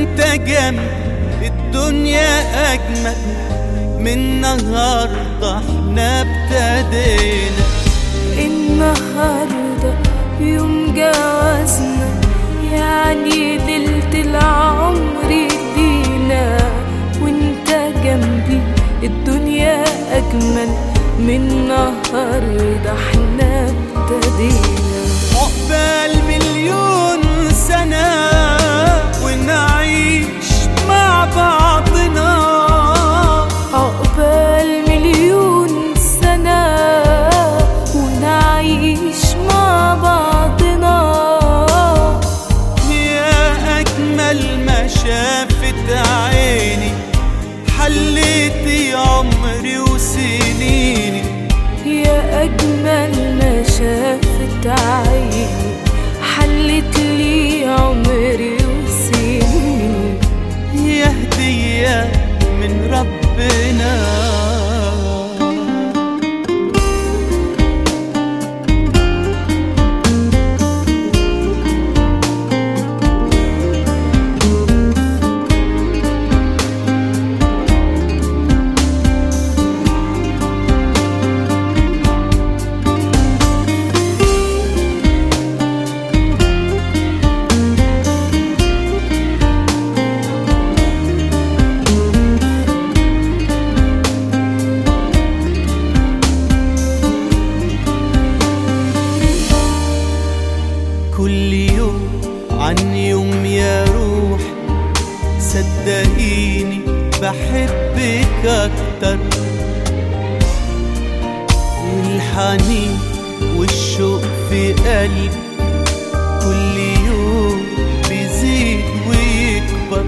وانت جنبي الدنيا اجمل من النهارده احنا ابتدينا النهاردة يوم جوازنا يعني ليلة العمر لينا وانت جنبي الدنيا أجمل من النهاردة احنا ابتدينا عقبال مليون سنة ونعيش مع بعضنا عقبال مليون سنة ونعيش مع بعضنا يا أجمل ما شافت عيني حليتي عمري وسنيني يا أجمل ما شافت عيني حلت لي عمري وسنيني يا هدية من ربنا كل يوم عن يوم يا روح صدقيني بحبك اكتر الحنين والشوق في قلبي كل يوم بيزيد ويكبر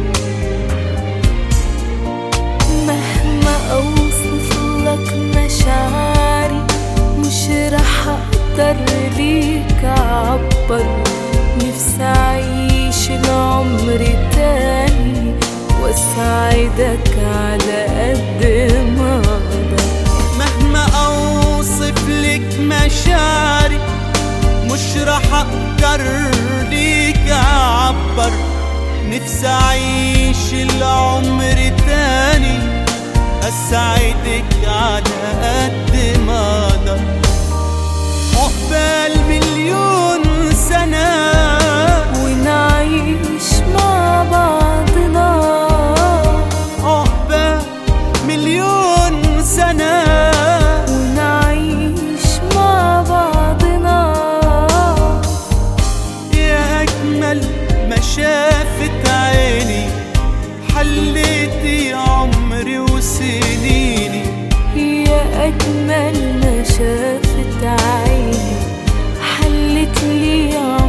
مهما أوصف لك مشاعري مش رح أقدر ليك أعبر نفسي أعيش العمر تاني وأساعدك على قد ما أقدر مهما اوصف لك مشاعري مش رح اقدر ليك اعبر نفسي اعيش العمر تاني اساعدك على قد ما اقدر عقبال مليون سنه ونعيش مع بعضنا عقبال مليون سنه ونعيش مع بعضنا يا أجمل ما شافت عيني حليتي عمري وسنيني يا أجمل ما شافت عيني حلت لي عمري